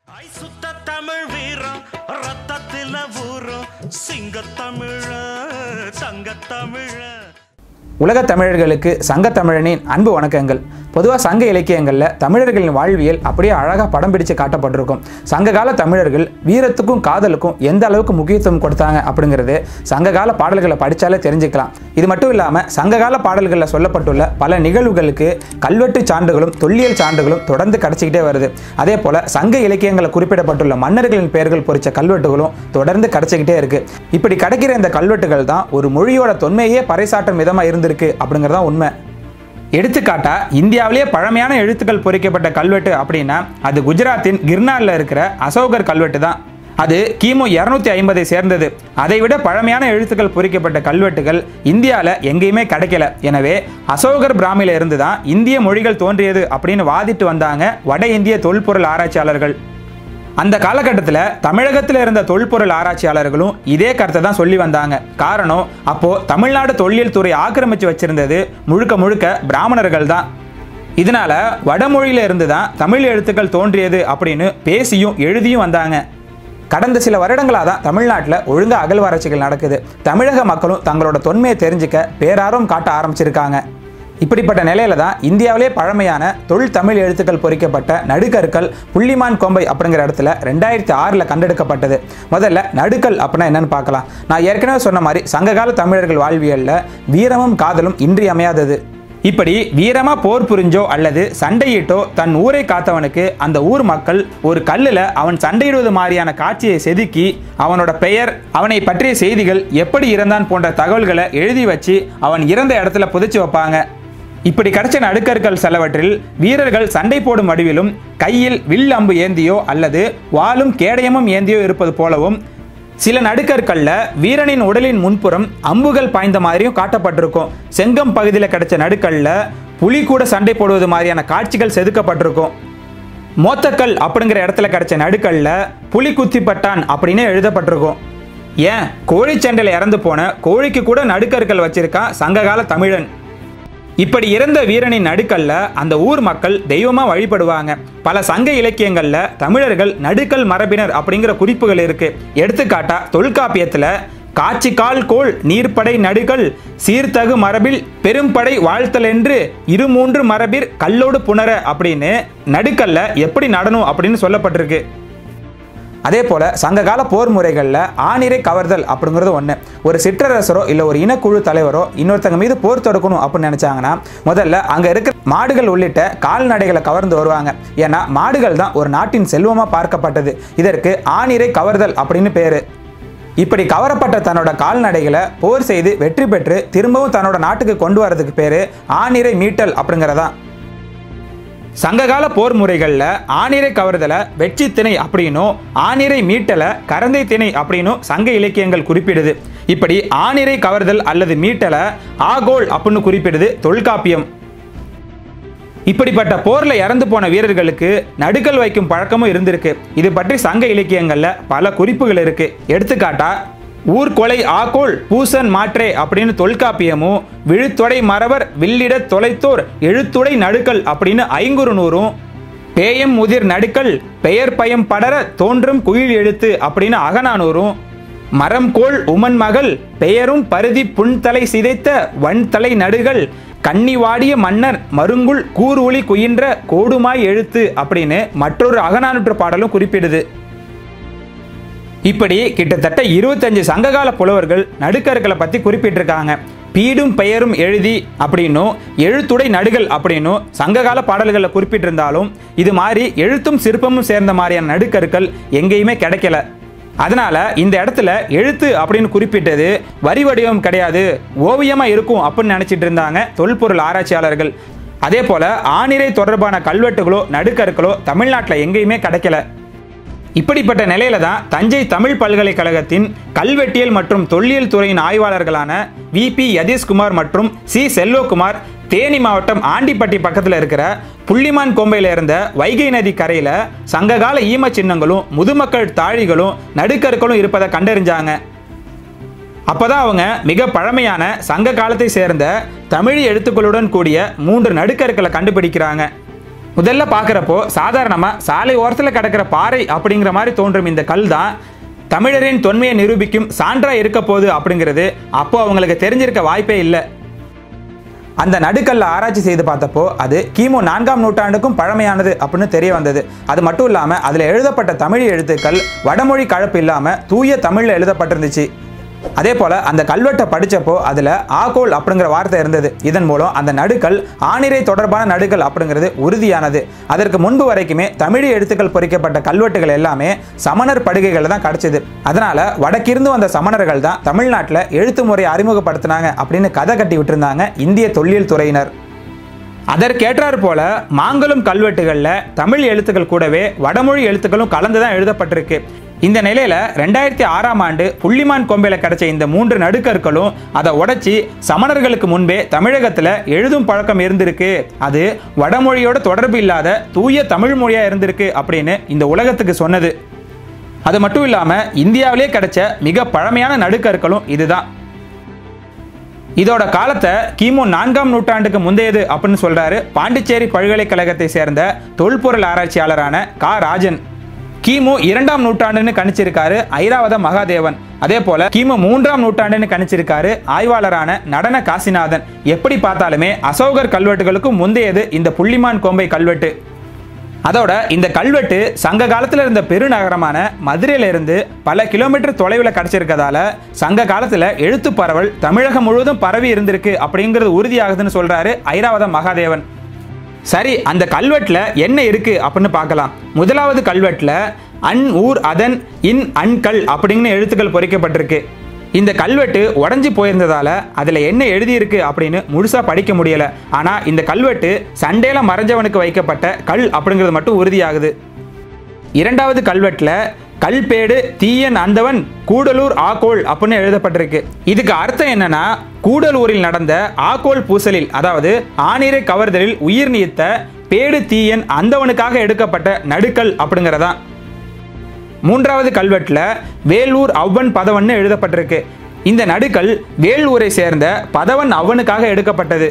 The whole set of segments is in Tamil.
ஐ சுத்த தமிழ் வீரம் ரத்தத்தில ஊறும் சிங்கத்தமிழ தங்கத்தமிழ உலகத் தமிழர்களுக்கு சங்க தமிழனின் அன்பு வணக்கங்கள் பொதுவாக சங்க இலக்கியங்களில் தமிழர்களின் வாழ்வியல் அப்படியே அழகாக படம் பிடிச்சு காட்டப்பட்டிருக்கும் சங்ககால தமிழர்கள் வீரத்துக்கும் காதலுக்கும் எந்த அளவுக்கு முக்கியத்துவம் கொடுத்தாங்க அப்படிங்கிறது சங்ககால பாடல்களை படித்தாலே தெரிஞ்சுக்கலாம் இது மட்டும் இல்லாமல் சங்ககால பாடல்களில் சொல்லப்பட்டுள்ள பல நிகழ்வுகளுக்கு கல்வெட்டு சான்றுகளும் தொல்லியல் சான்றுகளும் தொடர்ந்து கிடைச்சிக்கிட்டே வருது அதே போல் சங்க இலக்கியங்களில் குறிப்பிடப்பட்டுள்ள மன்னர்களின் பெயர்கள் பொறிச்ச கல்வெட்டுகளும் தொடர்ந்து கிடைச்சிக்கிட்டே இருக்கு இப்படி கிடைக்கிற இந்த கல்வெட்டுகள் தான் ஒரு மொழியோட தொன்மையே பறைசாற்றும் விதமாக இருந்திருக்கு அப்படிங்கிறது தான் உண்மை எடுத்துக்காட்டா இந்தியாவிலேயே பழமையான எழுத்துக்கள் பொறிக்கப்பட்ட கல்வெட்டு அப்படின்னா அது குஜராத்தின் கிர்னாரில் இருக்கிற அசோகர் கல்வெட்டு தான் அது கிமு இரநூத்தி ஐம்பதை சேர்ந்தது அதை விட பழமையான எழுத்துக்கள் பொறிக்கப்பட்ட கல்வெட்டுகள் இந்தியாவில் எங்கேயுமே கிடைக்கல எனவே அசோகர் பிராமில இருந்து தான் இந்திய மொழிகள் தோன்றியது அப்படின்னு வாதிட்டு வந்தாங்க வட இந்திய தொல்பொருள் ஆராய்ச்சியாளர்கள் அந்த காலகட்டத்தில் தமிழகத்தில் இருந்த தொல்பொருள் ஆராய்ச்சியாளர்களும் இதே கருத்தை தான் சொல்லி வந்தாங்க காரணம் அப்போ தமிழ்நாடு தொல்லியல் துறை ஆக்கிரமிச்சு வச்சிருந்தது முழுக்க முழுக்க பிராமணர்கள் தான் இதனால வடமொழியில இருந்து தான் தமிழ் எழுத்துக்கள் தோன்றியது அப்படின்னு பேசியும் எழுதியும் வந்தாங்க கடந்த சில வருடங்களாக தான் தமிழ்நாட்டில் ஒழுங்கா அகழ்வாராய்ச்சிகள் நடக்குது தமிழக மக்களும் தங்களோட தொன்மையை தெரிஞ்சுக்க பேரார்வம் காட்ட ஆரம்பிச்சிருக்காங்க இப்படிப்பட்ட நிலையில தான் இந்தியாவிலே பழமையான தொல் தமிழ் எழுத்துக்கள் பொறிக்கப்பட்ட நடுக்கற்கள் புள்ளிமான் கொம்பை அப்படிங்கிற இடத்துல ரெண்டாயிரத்தி ஆறில் கண்டெடுக்கப்பட்டது முதல்ல நடுக்கல் அப்படின்னா என்னன்னு பார்க்கலாம் நான் ஏற்கனவே சொன்ன மாதிரி சங்ககால தமிழர்கள் வாழ்வியலில் வீரமும் காதலும் இன்றியமையாதது இப்படி வீரமா போர் புரிஞ்சோ அல்லது சண்டையிட்டோ தன் ஊரை காத்தவனுக்கு அந்த ஊர் மக்கள் ஒரு கல்லுல அவன் சண்டையிடுவது மாதிரியான காட்சியை செதுக்கி அவனோட பெயர் அவனை பற்றிய செய்திகள் எப்படி இறந்தான் போன்ற தகவல்களை எழுதி வச்சு அவன் இறந்த இடத்துல புதைச்சு வைப்பாங்க இப்படி கிடைச்ச நடுக்கற்கள் சிலவற்றில் வீரர்கள் சண்டை போடும் வடிவிலும் கையில் வில் அம்பு ஏந்தியோ அல்லது வாளும் கேடயமும் ஏந்தியோ இருப்பது போலவும் சில நடுக்கற்கல்ல வீரனின் உடலின் முன்புறம் அம்புகள் பாய்ந்த மாதிரியும் காட்டப்பட்டிருக்கும் செங்கம் பகுதியில் கிடைச்ச நடுக்கல்ல புலி கூட சண்டை போடுவது மாதிரியான காட்சிகள் செதுக்கப்பட்டிருக்கும் மோத்தக்கல் அப்படிங்கிற இடத்துல கிடைச்ச நடுக்கல்ல புலி குத்திப்பட்டான் அப்படின்னு எழுதப்பட்டிருக்கும் ஏன் கோழி சண்டையில் இறந்து போன கோழிக்கு கூட நடுக்கற்கள் வச்சிருக்கான் சங்ககால தமிழன் இப்படி இறந்த வீரனின் நடுக்கல்ல அந்த ஊர் மக்கள் தெய்வமா வழிபடுவாங்க பல சங்க இலக்கியங்கள்ல தமிழர்கள் நடுக்கல் மரபினர் அப்படிங்கிற குறிப்புகள் இருக்கு எடுத்துக்காட்டா தொல்காப்பியத்துல காட்சி கால் கோள் நீர்ப்படை நடுகள் சீர்தகு மரபில் பெரும்படை வாழ்த்தல் என்று இரு மூன்று மரபிற் கல்லோடு புணர அப்படின்னு நடுக்கல்ல எப்படி நடணும் அப்படின்னு சொல்லப்பட்டிருக்கு அதே போல சங்ககால போர் முறைகளில் ஆணிரை கவர்தல் அப்படிங்கிறது ஒன்று ஒரு சிற்றரசரோ இல்லை ஒரு இனக்குழு தலைவரோ இன்னொருத்தங்க மீது போர் தொடுக்கணும் அப்படின்னு நினச்சாங்கன்னா முதல்ல அங்கே இருக்கிற மாடுகள் உள்ளிட்ட கால்நடைகளை கவர்ந்து வருவாங்க ஏன்னா மாடுகள் தான் ஒரு நாட்டின் செல்வமாக பார்க்கப்பட்டது இதற்கு ஆணிரை கவர்தல் அப்படின்னு பேர் இப்படி கவரப்பட்ட தன்னோட கால்நடைகளை போர் செய்து வெற்றி பெற்று திரும்பவும் தன்னோட நாட்டுக்கு கொண்டு வரதுக்கு பேர் ஆணிரை மீட்டல் அப்படிங்கிறதான் சங்ககால போர் முறைகளில் ஆணிரை கவர்தலை வெற்றி திணை அப்படின்னும் ஆணிரை மீட்டலை கரந்தை திணை அப்படின்னும் சங்க இலக்கியங்கள் குறிப்பிடுது இப்படி ஆணிரை கவர்தல் அல்லது மீட்டலை ஆகோல் அப்படின்னு குறிப்பிடுது தொல்காப்பியம் இப்படிப்பட்ட போர்ல இறந்து போன வீரர்களுக்கு நடுக்கல் வைக்கும் பழக்கமும் இருந்திருக்கு இது பற்றி சங்க இலக்கியங்கள்ல பல குறிப்புகள் இருக்கு எடுத்துக்காட்டா ஊர்கொலை ஆகோல் பூசன் மாற்றே அப்படின்னு தொல்காப்பியமும் விழுத்தொடை மறவர் வில்லிட தொலைத்தோர் எழுத்துடை நடுக்கல் அப்படின்னு ஐங்குறு நூறும் பேயம் முதிர் நடுக்கல் பெயர் பயம் படர தோன்றும் குயில் எழுத்து அப்படின்னு அகநானூறும் மரம் கோள் உமன் மகள் பெயரும் பருதி புன்தலை சிதைத்த வன்தலை நடுகள் கன்னி வாடிய மன்னர் மருங்குள் கூர் ஒளி குயின்ற கோடுமாய் எழுத்து அப்படின்னு மற்றொரு அகநானூற்று பாடலும் குறிப்பிடுது இப்படி கிட்டத்தட்ட இருபத்தஞ்சு சங்ககால புலவர்கள் நடுக்கர்களை பற்றி குறிப்பிட்டிருக்காங்க பீடும் பெயரும் எழுதி அப்படின்னும் எழுத்துடை நடுகள் அப்படின்னும் சங்ககால பாடல்களில் குறிப்பிட்டிருந்தாலும் இது மாதிரி எழுத்தும் சிற்பமும் சேர்ந்த மாதிரியான நடுக்கற்கள் எங்கேயுமே கிடைக்கல அதனால இந்த இடத்துல எழுத்து அப்படின்னு குறிப்பிட்டது வரி வடிவம் கிடையாது ஓவியமா இருக்கும் அப்படின்னு நினைச்சிட்டு இருந்தாங்க தொல்பொருள் ஆராய்ச்சியாளர்கள் அதே போல ஆணிரை தொடர்பான கல்வெட்டுகளோ நடுக்கற்களோ தமிழ்நாட்டில் எங்கேயுமே கிடைக்கல இப்படிப்பட்ட நிலையில தான் தஞ்சை தமிழ் பல்கலைக்கழகத்தின் கல்வெட்டியல் மற்றும் தொல்லியல் துறையின் ஆய்வாளர்களான வி பி யதீஷ்குமார் மற்றும் சி செல்வகுமார் தேனி மாவட்டம் ஆண்டிப்பட்டி பக்கத்தில் இருக்கிற புள்ளிமான் கொம்பையில் இருந்த வைகை நதி கரையில் சங்ககால ஈம சின்னங்களும் முதுமக்கள் தாழிகளும் நடுக்கற்களும் இருப்பதை கண்டறிஞ்சாங்க அப்பதான் அவங்க மிக பழமையான சங்க காலத்தை சேர்ந்த தமிழ் எழுத்துக்களுடன் கூடிய மூன்று நடுக்கற்களை கண்டுபிடிக்கிறாங்க முதல்ல பார்க்குறப்போ சாதாரணமாக சாலை ஓரத்தில் கிடக்கிற பாறை அப்படிங்கிற மாதிரி தோன்றும் இந்த கல் தான் தமிழரின் தொன்மையை நிரூபிக்கும் சான்றா இருக்க போகுது அப்படிங்கிறது அப்போ அவங்களுக்கு தெரிஞ்சிருக்க வாய்ப்பே இல்லை அந்த நடுக்கல்ல ஆராய்ச்சி செய்து பார்த்தப்போ அது கிமு நான்காம் நூற்றாண்டுக்கும் பழமையானது அப்படின்னு தெரிய வந்தது அது மட்டும் இல்லாமல் அதில் எழுதப்பட்ட தமிழ் எழுத்துக்கள் வடமொழி கலப்பு இல்லாமல் தூய தமிழில் எழுதப்பட்டிருந்துச்சு அதே போல் அந்த கல்வெட்டை படித்தப்போ அதில் ஆகோல் அப்படிங்கிற வார்த்தை இருந்தது இதன் மூலம் அந்த நடுக்கல் ஆணிரை தொடர்பான நடுக்கல் அப்படிங்கிறது உறுதியானது அதற்கு முன்பு வரைக்குமே தமிழ் எழுத்துக்கள் பொறிக்கப்பட்ட கல்வெட்டுகள் எல்லாமே சமணர் படுகைகள் தான் கிடைச்சது அதனால வடக்கிருந்து வந்த சமணர்கள் தான் தமிழ்நாட்டில் எழுத்து முறையை அறிமுகப்படுத்தினாங்க அப்படின்னு கதை கட்டி விட்டுருந்தாங்க இந்திய தொல்லியல் துறையினர் அதற்கேற்றாற் போல மாங்கலம் கல்வெட்டுகளில் தமிழ் எழுத்துக்கள் கூடவே வடமொழி எழுத்துக்களும் கலந்து தான் எழுதப்பட்டிருக்கு இந்த நிலையில ரெண்டாயிரத்தி ஆறாம் ஆண்டு புள்ளிமான் கொம்பையில கிடைச்ச இந்த மூன்று நடுக்கற்களும் அதை உடைச்சி சமணர்களுக்கு முன்பே தமிழகத்துல எழுதும் பழக்கம் இருந்திருக்கு அது வடமொழியோட தொடர்பு இல்லாத தூய தமிழ் மொழியா இருந்திருக்கு அப்படின்னு இந்த உலகத்துக்கு சொன்னது அது மட்டும் இல்லாம இந்தியாவிலே கிடைச்ச மிக பழமையான நடுக்கற்களும் இதுதான் இதோட காலத்தை கிமு நான்காம் நூற்றாண்டுக்கு முந்தையது அப்படின்னு சொல்றாரு பாண்டிச்சேரி பல்கலைக்கழகத்தை சேர்ந்த தொல்பொருள் ஆராய்ச்சியாளரான கா ராஜன் கிமு இரண்டாம் நூற்றாண்டுன்னு கணிச்சிருக்காரு ஐராவத மகாதேவன் அதே போல கிமு மூன்றாம் நூற்றாண்டுன்னு கணிச்சிருக்காரு ஆய்வாளரான நடன காசிநாதன் எப்படி பார்த்தாலுமே அசோகர் கல்வெட்டுகளுக்கும் முந்தையது இந்த புள்ளிமான் கோம்பை கல்வெட்டு அதோட இந்த கல்வெட்டு சங்க காலத்தில் இருந்த பெருநகரமான மதுரையில இருந்து பல கிலோமீட்டர் தொலைவில் கிடைச்சிருக்கதால சங்க காலத்தில் எழுத்து பரவல் தமிழகம் முழுவதும் பரவி இருந்திருக்கு அப்படிங்கிறது உறுதியாகுதுன்னு சொல்றாரு ஐராவத மகாதேவன் சரி அந்த கல்வெட்டில் என்ன இருக்கு அப்படின்னு பார்க்கலாம் முதலாவது கல்வெட்டில் அன் ஊர் அதன் இன் அன்கல் அப்படின்னு எழுத்துக்கள் பொறிக்கப்பட்டிருக்கு இந்த கல்வெட்டு உடஞ்சி போயிருந்ததால அதில் என்ன எழுதியிருக்கு அப்படின்னு முழுசாக படிக்க முடியல ஆனால் இந்த கல்வெட்டு சண்டேல மறைஞ்சவனுக்கு வைக்கப்பட்ட கல் அப்படிங்கிறது மட்டும் உறுதியாகுது இரண்டாவது கல்வெட்டில் கல்பேடு தீயன் அந்தவன் கூடலூர் ஆக்கோல் அப்படின்னு எழுதப்பட்டிருக்கு இதுக்கு அர்த்தம் என்னன்னா கூடலூரில் நடந்த ஆக்கோல் பூசலில் அதாவது ஆணிரை கவர்தலில் உயிர் நீத்த பேடு தீயன் அந்தவனுக்காக எடுக்கப்பட்ட நடுக்கல் அப்படிங்கிறதா மூன்றாவது கல்வெட்டில் வேலூர் அவ்வன் பதவன்னு எழுதப்பட்டிருக்கு இந்த நடுக்கல் வேலூரை சேர்ந்த பதவன் அவனுக்காக எடுக்கப்பட்டது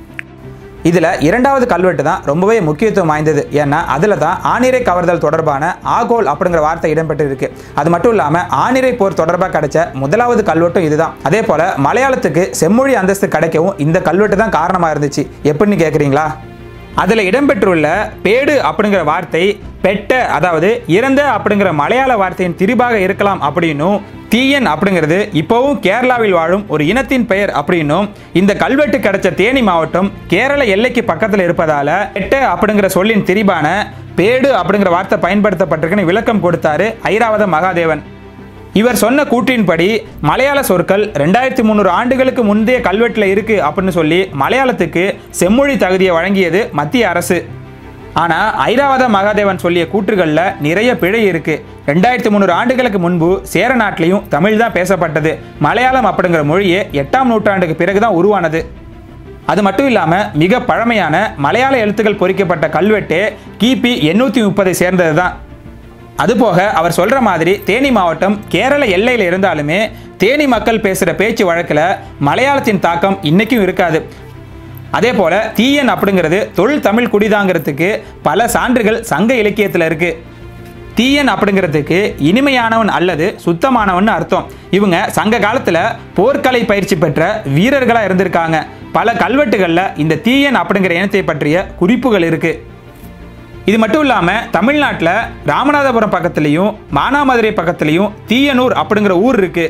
இதில் இரண்டாவது கல்வெட்டு தான் ரொம்பவே முக்கியத்துவம் வாய்ந்தது ஏன்னா அதில் தான் ஆணிரை கவர்தல் தொடர்பான ஆகோல் அப்படிங்கிற வார்த்தை இடம்பெற்று இருக்கு அது மட்டும் இல்லாமல் ஆணிரை போர் தொடர்பாக கிடைச்ச முதலாவது கல்வெட்டும் இதுதான் அதே போல் மலையாளத்துக்கு செம்மொழி அந்தஸ்து கிடைக்கவும் இந்த கல்வெட்டு தான் காரணமாக இருந்துச்சு எப்படின்னு கேட்குறீங்களா அதில் இடம்பெற்றுள்ள பேடு அப்படிங்கிற வார்த்தை பெட்ட அதாவது இறந்த அப்படிங்கிற மலையாள வார்த்தையின் திரிபாக இருக்கலாம் அப்படின்னும் தீயன் அப்படிங்கிறது இப்போவும் கேரளாவில் வாழும் ஒரு இனத்தின் பெயர் அப்படின்னும் இந்த கல்வெட்டு கிடைச்ச தேனி மாவட்டம் கேரள எல்லைக்கு பக்கத்தில் இருப்பதால பெட்ட அப்படிங்கிற சொல்லின் திரிபான பேடு அப்படிங்கிற வார்த்தை பயன்படுத்தப்பட்டிருக்குன்னு விளக்கம் கொடுத்தாரு ஐராவத மகாதேவன் இவர் சொன்ன கூற்றின்படி மலையாள சொற்கள் ரெண்டாயிரத்தி முந்நூறு ஆண்டுகளுக்கு முந்தைய கல்வெட்டில் இருக்கு அப்படின்னு சொல்லி மலையாளத்துக்கு செம்மொழி தகுதியை வழங்கியது மத்திய அரசு ஆனால் ஐராவத மகாதேவன் சொல்லிய கூற்றுகளில் நிறைய பிழை இருக்கு ரெண்டாயிரத்தி முந்நூறு ஆண்டுகளுக்கு முன்பு சேர நாட்டிலையும் தமிழ் தான் பேசப்பட்டது மலையாளம் அப்படிங்கிற மொழியே எட்டாம் நூற்றாண்டுக்கு பிறகுதான் உருவானது அது மட்டும் இல்லாமல் மிக பழமையான மலையாள எழுத்துக்கள் பொறிக்கப்பட்ட கல்வெட்டு கிபி எண்ணூற்றி முப்பதை சேர்ந்தது தான் அதுபோக அவர் சொல்ற மாதிரி தேனி மாவட்டம் கேரள எல்லையில் இருந்தாலுமே தேனி மக்கள் பேசுகிற பேச்சு வழக்கில் மலையாளத்தின் தாக்கம் இன்னைக்கும் இருக்காது அதே போல தீயன் அப்படிங்கிறது தொழில் தமிழ் குடிதாங்கிறதுக்கு பல சான்றுகள் சங்க இலக்கியத்தில் இருக்கு தீயன் அப்படிங்கிறதுக்கு இனிமையானவன் அல்லது சுத்தமானவன் அர்த்தம் இவங்க சங்க காலத்தில் போர்க்கலை பயிற்சி பெற்ற வீரர்களாக இருந்திருக்காங்க பல கல்வெட்டுகளில் இந்த தீயன் அப்படிங்கிற இனத்தை பற்றிய குறிப்புகள் இருக்கு இது மட்டும் இல்லாமல் தமிழ்நாட்டில் ராமநாதபுரம் பக்கத்துலேயும் மானாமதுரை பக்கத்துலேயும் தீயனூர் அப்படிங்கிற ஊர் இருக்கு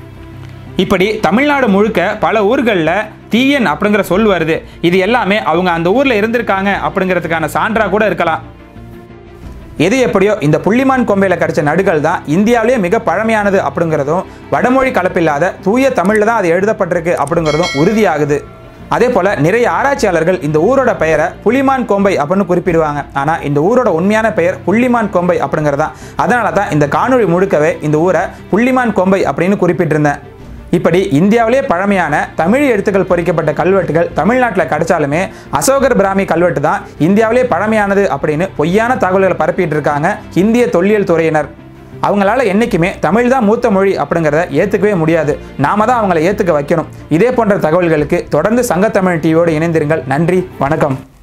இப்படி தமிழ்நாடு முழுக்க பல ஊர்களில் தீயன் அப்படிங்கிற சொல் வருது இது எல்லாமே அவங்க அந்த ஊரில் இருந்திருக்காங்க அப்படிங்கிறதுக்கான சான்றா கூட இருக்கலாம் எது எப்படியோ இந்த புள்ளிமான் கொம்பையில் கிடைச்ச நடுகள் தான் இந்தியாவிலேயே மிக பழமையானது அப்படிங்கிறதும் வடமொழி கலப்பில்லாத தூய தமிழில் தான் அது எழுதப்பட்டிருக்கு அப்படிங்கிறதும் உறுதியாகுது அதே போல் நிறைய ஆராய்ச்சியாளர்கள் இந்த ஊரோட பெயரை புலிமான் கொம்பை அப்படின்னு குறிப்பிடுவாங்க ஆனால் இந்த ஊரோட உண்மையான பெயர் புள்ளிமான் கொம்பை அப்படிங்கிறதான் அதனால தான் இந்த காணொளி முழுக்கவே இந்த ஊரை புள்ளிமான் கொம்பை அப்படின்னு குறிப்பிட்டிருந்தேன் இப்படி இந்தியாவிலே பழமையான தமிழ் எழுத்துக்கள் பொறிக்கப்பட்ட கல்வெட்டுகள் தமிழ்நாட்டில் கிடைச்சாலுமே அசோகர் பிராமி கல்வெட்டு தான் இந்தியாவிலே பழமையானது அப்படின்னு பொய்யான தகவல்களை பரப்பிட்டு இருக்காங்க இந்திய தொல்லியல் துறையினர் அவங்களால என்றைக்குமே தமிழ் தான் மூத்த மொழி அப்படிங்கிறத ஏற்றுக்கவே முடியாது நாம தான் அவங்கள ஏற்றுக்க வைக்கணும் இதே போன்ற தகவல்களுக்கு தொடர்ந்து சங்கத்தமிழ் டிவியோடு இணைந்திருங்கள் நன்றி வணக்கம்